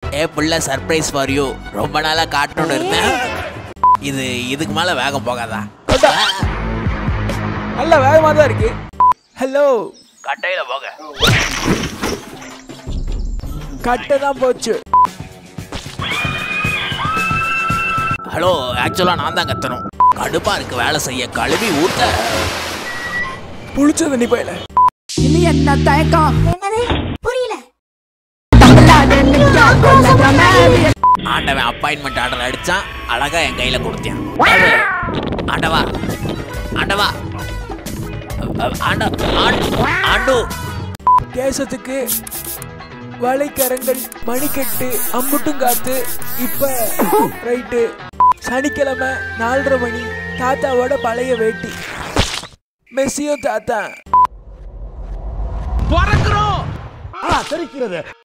ஏ புள்ள surprise for you ரொம்ப நாளா காட்டணும்னு இருந்தேன் இது இதுக்கு மேல வேகம் போகாதா நல்ல வேகமாக தான் இருக்கு ஹலோ கட்டையில போக கட்டை தான் போச்சு ஹலோ ஆக்சுவலா நான் தான் கத்தணும் கடுப்பா இருக்கு வேலை செய்ய கழுவி ஊத்த புளிச்சது நீ போயில இனி என்ன தயக்கம் புரியல ஆண்டவன் அப்பாயின்மெண்ட் ஆர்டர் அடிச்சான் அழகா என் கையில கொடுத்தேன் ஆண்டவா ஆண்டவா ஆண்ட ஆண்டு ஆண்டு கேசத்துக்கு வலைக்கரங்கள் மணிக்கட்டு அம்புட்டும் காத்து இப்ப ரைட்டு சனிக்கிழமை நாலரை மணி தாத்தாவோட பழைய வேட்டி மெஸ்ஸியும் தாத்தா ஆ தெரிக்கிறது